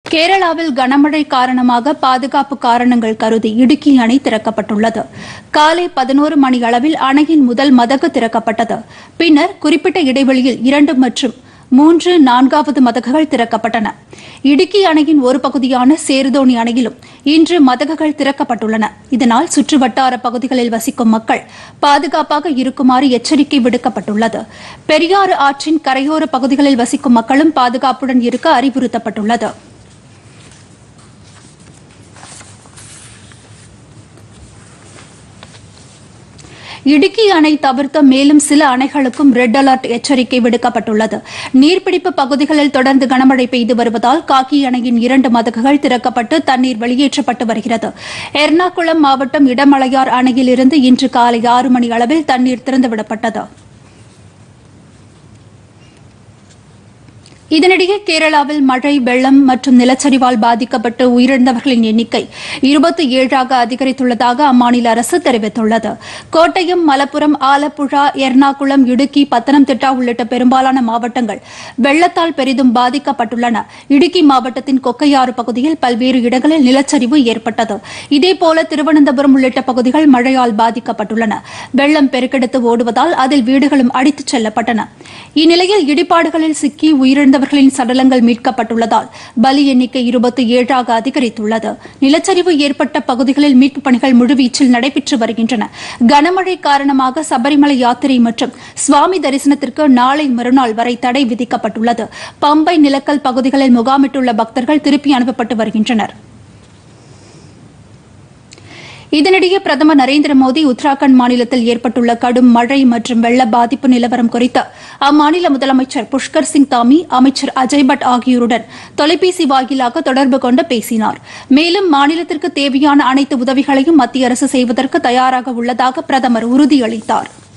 கேரளாவில் கனமழை காரணமாக பாதுகாப்பு காரணங்கள் கருதி இடுக்கி அணை திறக்கப்பட்டுள்ளது காலை பதினோரு மணி அளவில் அணையின் முதல் மதகு திறக்கப்பட்டது பின்னர் குறிப்பிட்ட இடைவெளியில் இரண்டு மற்றும் மூன்று நான்காவது மதகுகள் திறக்கப்பட்டன இடுக்கி அணையின் ஒரு பகுதியான சேருதோணி அணையிலும் இன்று மதகுகள் திறக்கப்பட்டுள்ளன இதனால் சுற்றுவட்டார பகுதிகளில் வசிக்கும் மக்கள் பாதுகாப்பாக இருக்குமாறு எச்சரிக்கை விடுக்கப்பட்டுள்ளது பெரியாறு ஆற்றின் கரையோர பகுதிகளில் வசிக்கும் மக்களும் பாதுகாப்புடன் இருக்க அறிவுறுத்தப்பட்டுள்ளது இடுக்கி அணை தவிர்த்த மேலும் சில அணைகளுக்கும் ரெட் அலர்ட் எச்சரிக்கை விடுக்கப்பட்டுள்ளது நீர்பிடிப்பு பகுதிகளில் தொடர்ந்து கனமழை பெய்து வருவதால் காக்கி அணையின் இரண்டு மதகுகள் திறக்கப்பட்டு தண்ணீர் வெளியேற்றப்பட்டு வருகிறது எர்ணாகுளம் மாவட்டம் இடமலையார் அணையிலிருந்து இன்று காலை ஆறு மணி அளவில் தண்ணீர் திறந்துவிடப்பட்டது இதனிடையே கேரளாவில் மழை வெள்ளம் மற்றும் நிலச்சரிவால் பாதிக்கப்பட்டு உயிரிழந்தவர்களின் எண்ணிக்கை இருபத்தி ஏழாக அதிகரித்துள்ளதாக அம்மாநில அரசு தெரிவித்துள்ளது கோட்டயம் மலப்புரம் ஆலப்புழா எர்ணாகுளம் இடுக்கி பத்தனம்திட்டா உள்ளிட்ட பெரும்பாலான மாவட்டங்கள் வெள்ளத்தால் பெரிதும் பாதிக்கப்பட்டுள்ளன இடுக்கி மாவட்டத்தின் கொக்கையாறு பகுதியில் பல்வேறு இடங்களில் நிலச்சரிவு ஏற்பட்டது இதேபோல திருவனந்தபுரம் உள்ளிட்ட பகுதிகள் மழையால் பாதிக்கப்பட்டுள்ளன வெள்ளம் பெருக்கெடுத்து ஓடுவதால் அதில் வீடுகளும் அடித்துச் செல்லப்பட்டன இந்நிலையில் இடிபாடுகளில் சிக்கி உயிரிழந்தவர்களின் சடலங்கள் மீட்கப்பட்டுள்ளதால் பலி எண்ணிக்கை இருபத்தி ஏழாக அதிகரித்துள்ளது நிலச்சரிவு ஏற்பட்ட பகுதிகளில் மீட்புப் பணிகள் முழுவீச்சில் நடைபெற்று வருகின்றன கனமழை காரணமாக சபரிமலை யாத்திரை மற்றும் சுவாமி தரிசனத்திற்கு நாளை மறுநாள் வரை தடை விதிக்கப்பட்டுள்ளது பம்பை நிலக்கல் பகுதிகளில் முகாமிட்டுள்ள பக்தர்கள் திருப்பி அனுப்பப்பட்டு வருகின்றனர் இதனிடையே பிரதமர் நரேந்திர மோடி உத்தராகண்ட் மாநிலத்தில் ஏற்பட்டுள்ள கடும் மழை மற்றும் வெள்ள பாதிப்பு நிலவரம் குறித்து அம்மாநில முதலமைச்சர் புஷ்கர் சிங் தாமி அமைச்சர் அஜய் பட் ஆகியோருடன் தொலைபேசி வாயிலாக தொடர்பு கொண்டு பேசினார் மேலும் மாநிலத்திற்கு தேவையான அனைத்து உதவிகளையும் மத்திய அரசு செய்வதற்கு தயாராக உள்ளதாக பிரதமர் உறுதியளித்தாா்